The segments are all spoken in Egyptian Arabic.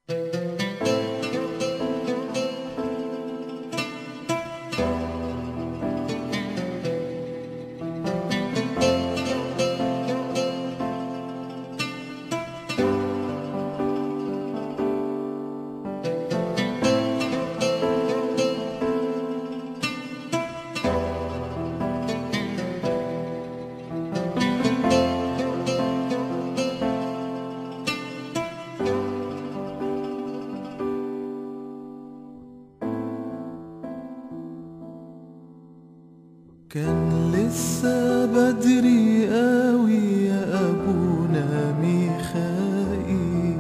كان لسه بدري قوي يا ابونا ميخائيل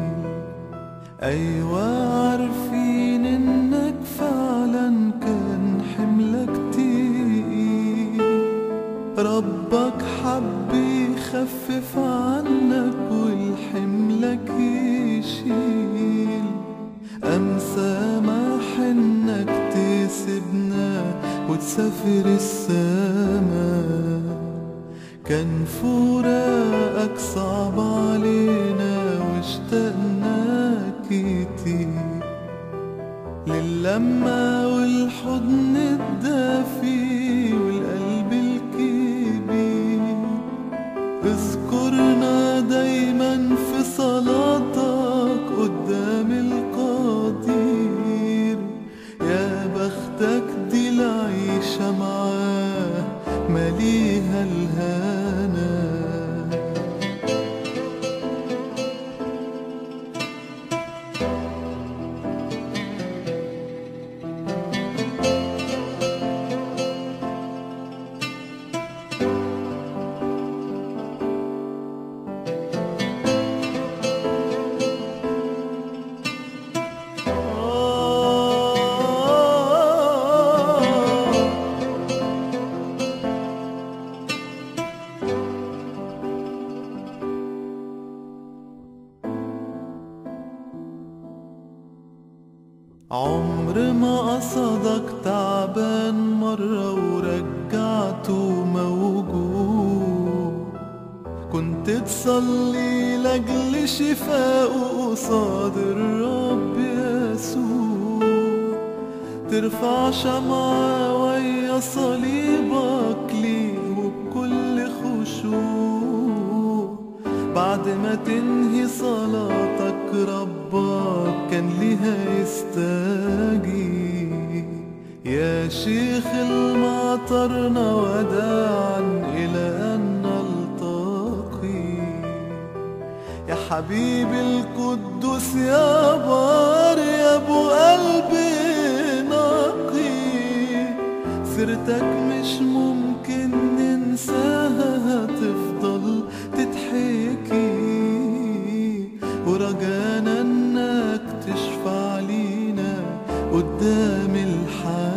ايوه عارفين انك فعلا كان حملك تقيل ربك حب يخفف عنك والحملك يشيل أم سامح إنك تسيبنا وتسافر السما كان فراقك صعب علينا واشتقنا كتير للمة والحضن الدافي والقلب الكبير اذكرنا دايما في صلاتك قدام القدير يا بختك دي العيشة معاه مليها الهنا عمر ما قصدك تعبان مرة ورجعته موجود كنت تصلي لأجل شفاءه قصاد الرب يسوع ترفع شمعة ويا صليبك ليه وبكل خشوع بعد ما تنهي صلاتك ربك كان ليها يستجيب يا شيخ المعطرنا وداعا إلى أن نلتقي يا حبيبي القدوس يا بار يا ابو قلبي نقي سيرتك مش ممكن ننساها هتفضل تتحكي ورجانا انك تشفع لينا قدام الحال